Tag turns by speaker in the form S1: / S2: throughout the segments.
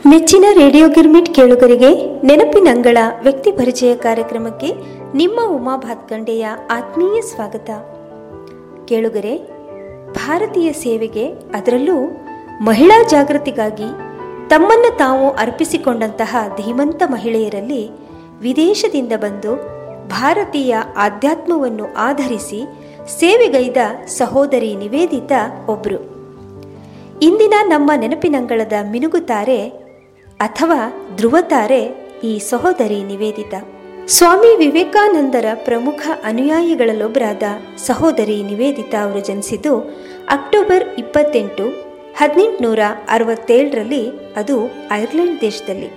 S1: ನೆಚ್ಚಿನ ರೇಡಿಯೋ ಗಿರ್ಮಿಟ್ ಕೇಳುಗರಿಗೆ ನೆನಪಿನಂಗಳ ವ್ಯಕ್ತಿ ಪರಿಚಯ ಕಾರ್ಯಕ್ರಮಕ್ಕೆ ನಿಮ್ಮ ಉಮಾ ಭಾತ್ಕಂಡೆಯ ಆತ್ಮೀಯ ಸ್ವಾಗತ ಕೇಳುಗರೆ ಭಾರತೀಯ ಸೇವೆಗೆ ಅದರಲ್ಲೂ ಮಹಿಳಾ ಜಾಗೃತಿಗಾಗಿ ತಮ್ಮನ್ನು ತಾವು ಅರ್ಪಿಸಿಕೊಂಡಂತಹ ಧೀಮಂತ ಮಹಿಳೆಯರಲ್ಲಿ ವಿದೇಶದಿಂದ ಬಂದು ಭಾರತೀಯ ಆಧ್ಯಾತ್ಮವನ್ನು ಆಧರಿಸಿ ಸೇವೆಗೈದ ಸಹೋದರಿ ನಿವೇದಿತಾ ಒಬ್ಬರು ಇಂದಿನ ನಮ್ಮ ನೆನಪಿನಂಗಳದ ಮಿನುಗುತಾರೆ ಅಥವಾ ಧ್ರುವತಾರೆ ಈ ಸಹೋದರಿ ನಿವೇದಿತಾ ಸ್ವಾಮಿ ವಿವೇಕಾನಂದರ ಪ್ರಮುಖ ಅನುಯಾಯಿಗಳಲ್ಲೊಬ್ಬರಾದ ಸಹೋದರಿ ನಿವೇದಿತಾ ಅವರು ಜನಿಸಿದ್ದು ಅಕ್ಟೋಬರ್ ಇಪ್ಪತ್ತೆಂಟು ಹದಿನೆಂಟುನೂರ ಅರವತ್ತೇಳರಲ್ಲಿ ಅದು ಐರ್ಲೆಂಡ್ ದೇಶದಲ್ಲಿ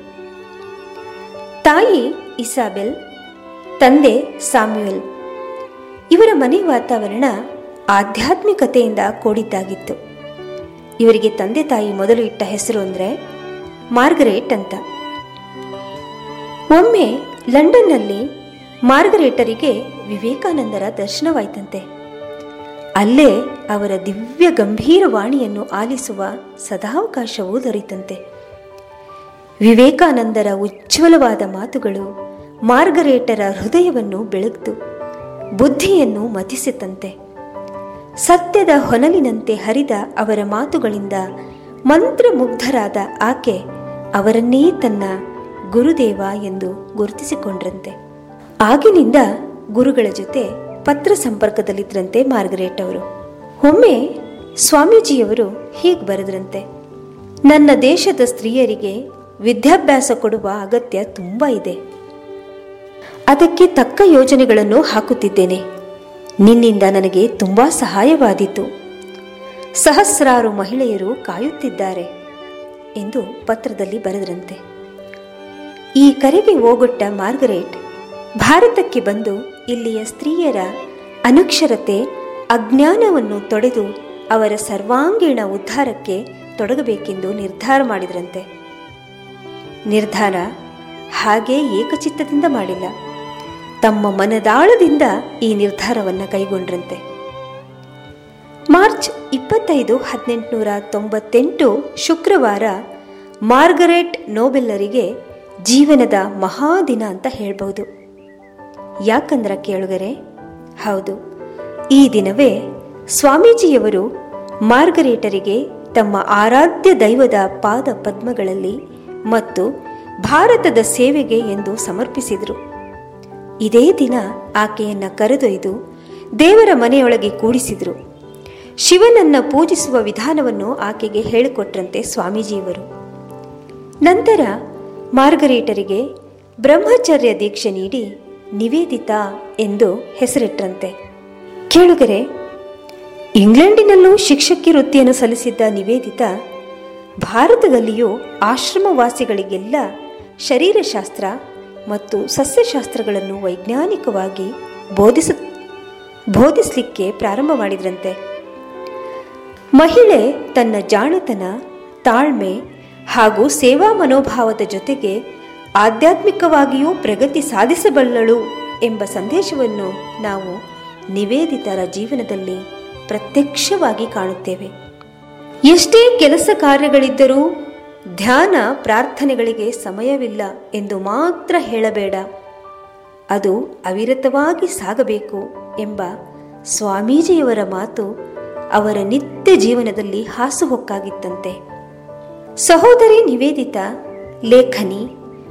S1: ತಾಯಿ ಇಸಾಬೆಲ್ ತಂದೆ ಸಾಮ್ಯುಯಲ್ ಇವರ ಮನೆ ವಾತಾವರಣ ಆಧ್ಯಾತ್ಮಿಕತೆಯಿಂದ ಕೂಡಿದ್ದಾಗಿತ್ತು ಇವರಿಗೆ ತಂದೆ ತಾಯಿ ಮೊದಲು ಇಟ್ಟ ಹೆಸರು ಅಂದರೆ ಮಾರ್ಗರೇಟ್ ಅಂತ ಒಮ್ಮೆ ಲಂಡನ್ನಲ್ಲಿ ಮಾರ್ಗರೇಟರಿಗೆ ವಿವೇಕಾನಂದರ ದರ್ಶನವಾಯ್ತಂತೆ ಅಲ್ಲೇ ಅವರ ದಿವ್ಯ ಗಂಭೀರ ವಾಣಿಯನ್ನು ಆಲಿಸುವ ಸದಾವಕಾಶವೂ ದೊರೆತಂತೆ ವಿವೇಕಾನಂದರ ಉಜ್ವಲವಾದ ಮಾತುಗಳು ಮಾರ್ಗರೇಟರ ಹೃದಯವನ್ನು ಬೆಳಗ್ತು ಬುದ್ಧಿಯನ್ನು ಮತಿಸಿತಂತೆ ಸತ್ಯದ ಹೊನಲಿನಂತೆ ಹರಿದ ಅವರ ಮಾತುಗಳಿಂದ ಮಂತ್ರಮುಗ್ಧರಾದ ಆಕೆ ಅವರನ್ನೇ ತನ್ನ ಗುರುದೇವ ಎಂದು ಗುರುತಿಸಿಕೊಂಡ್ರಂತೆ ಆಗಿನಿಂದ ಗುರುಗಳ ಜೊತೆ ಪತ್ರ ಸಂಪರ್ಕದಲ್ಲಿದ್ದರಂತೆ ಮಾರ್ಗರೇಟ್ ಅವರು ಒಮ್ಮೆ ಸ್ವಾಮೀಜಿಯವರು ಹೀಗೆ ಬರೆದ್ರಂತೆ ನನ್ನ ದೇಶದ ಸ್ತ್ರೀಯರಿಗೆ ವಿದ್ಯಾಭ್ಯಾಸ ಕೊಡುವ ಅಗತ್ಯ ತುಂಬ ಇದೆ ಅದಕ್ಕೆ ತಕ್ಕ ಯೋಜನೆಗಳನ್ನು ಹಾಕುತ್ತಿದ್ದೇನೆ ನಿನ್ನಿಂದ ನನಗೆ ತುಂಬ ಸಹಾಯವಾದೀತು ಸಹಸ್ರಾರು ಮಹಿಳೆಯರು ಕಾಯುತ್ತಿದ್ದಾರೆ ಎಂದು ಪತ್ರದಲ್ಲಿ ಬರೆದರಂತೆ ಈ ಕರೆಗೆ ಓಗೊಟ್ಟ ಮಾರ್ಗರೇಟ್ ಭಾರತಕ್ಕೆ ಬಂದು ಇಲ್ಲಿಯ ಸ್ತ್ರೀಯರ ಅನಕ್ಷರತೆ ಅಜ್ಞಾನವನ್ನು ತೊಡೆದು ಅವರ ಸರ್ವಾಂಗೀಣ ಉದ್ಧಾರಕ್ಕೆ ತೊಡಗಬೇಕೆಂದು ನಿರ್ಧಾರ ಮಾಡಿದ್ರಂತೆ ನಿರ್ಧಾರ ಹಾಗೇ ಏಕಚಿತ್ತದಿಂದ ಮಾಡಿಲ್ಲ ತಮ್ಮ ಮನದಾಳದಿಂದ ಈ ನಿರ್ಧಾರವನ್ನು ಕೈಗೊಂಡ್ರಂತೆ ಮಾರ್ಚ್ ಇಪ್ಪತ್ತೈದು ಹದಿನೆಂಟುನೂರ ತೊಂಬತ್ತೆಂಟು ಶುಕ್ರವಾರ ಮಾರ್ಗರೆಟ್ ನೋಬೆಲ್ಲರಿಗೆ ಜೀವನದ ಮಹಾದಿನ ಅಂತ ಹೇಳ್ಬೋದು ಯಾಕಂದ್ರ ಕೇಳುಗರೆ ಹೌದು ಈ ದಿನವೇ ಸ್ವಾಮೀಜಿಯವರು ಮಾರ್ಗರೇಟರಿಗೆ ತಮ್ಮ ಆರಾಧ್ಯ ದೈವದ ಪಾದ ಪದ್ಮಗಳಲ್ಲಿ ಮತ್ತು ಭಾರತದ ಸೇವೆಗೆ ಎಂದು ಸಮರ್ಪಿಸಿದರು ಇದೇ ದಿನ ಆಕೆಯನ್ನ ಕರೆದೊಯ್ದು ದೇವರ ಮನೆಯೊಳಗೆ ಕೂಡಿಸಿದರು ಶಿವನನ್ನ ಪೂಜಿಸುವ ವಿಧಾನವನ್ನು ಆಕೆಗೆ ಹೇಳಿಕೊಟ್ರಂತೆ ಸ್ವಾಮೀಜಿಯವರು ನಂತರ ಮಾರ್ಗರೇಟರಿಗೆ ಬ್ರಹ್ಮಚರ್ಯ ದೀಕ್ಷೆ ನೀಡಿ ನಿವೇದಿತಾ ಎಂದು ಹೆಸರಿಟ್ರಂತೆ ಕೇಳುಗರೆ ಇಂಗ್ಲೆಂಡಿನಲ್ಲೂ ಶಿಕ್ಷಕಿ ವೃತ್ತಿಯನ್ನು ಸಲ್ಲಿಸಿದ್ದ ನಿವೇದಿತಾ ಭಾರತದಲ್ಲಿಯೂ ಆಶ್ರಮವಾಸಿಗಳಿಗೆಲ್ಲ ಶರೀರಶಾಸ್ತ್ರ ಮತ್ತು ಸಸ್ಯಶಾಸ್ತ್ರಗಳನ್ನು ವೈಜ್ಞಾನಿಕವಾಗಿ ಬೋಧಿಸ ಬೋಧಿಸಲಿಕ್ಕೆ ಪ್ರಾರಂಭ ಮಾಡಿದ್ರಂತೆ ಮಹಿಳೆ ತನ್ನ ಜಾಣತನ ತಾಳ್ಮೆ ಹಾಗೂ ಸೇವಾ ಮನೋಭಾವದ ಜೊತೆಗೆ ಆಧ್ಯಾತ್ಮಿಕವಾಗಿಯೂ ಪ್ರಗತಿ ಸಾಧಿಸಬಲ್ಲಳು ಎಂಬ ಸಂದೇಶವನ್ನು ನಾವು ನಿವೇದಿತರ ಜೀವನದಲ್ಲಿ ಪ್ರತ್ಯಕ್ಷವಾಗಿ ಕಾಣುತ್ತೇವೆ ಎಷ್ಟೇ ಕೆಲಸ ಕಾರ್ಯಗಳಿದ್ದರೂ ಧ್ಯಾನ ಪ್ರಾರ್ಥನೆಗಳಿಗೆ ಸಮಯವಿಲ್ಲ ಎಂದು ಮಾತ್ರ ಹೇಳಬೇಡ ಅದು ಅವಿರತವಾಗಿ ಸಾಗಬೇಕು ಎಂಬ ಸ್ವಾಮೀಜಿಯವರ ಮಾತು ಅವರ ನಿತ್ಯ ಜೀವನದಲ್ಲಿ ಹಾಸುಹೊಕ್ಕಾಗಿತ್ತಂತೆ ಸಹೋದರಿ ನಿವೇದಿತಾ ಲೇಖನಿ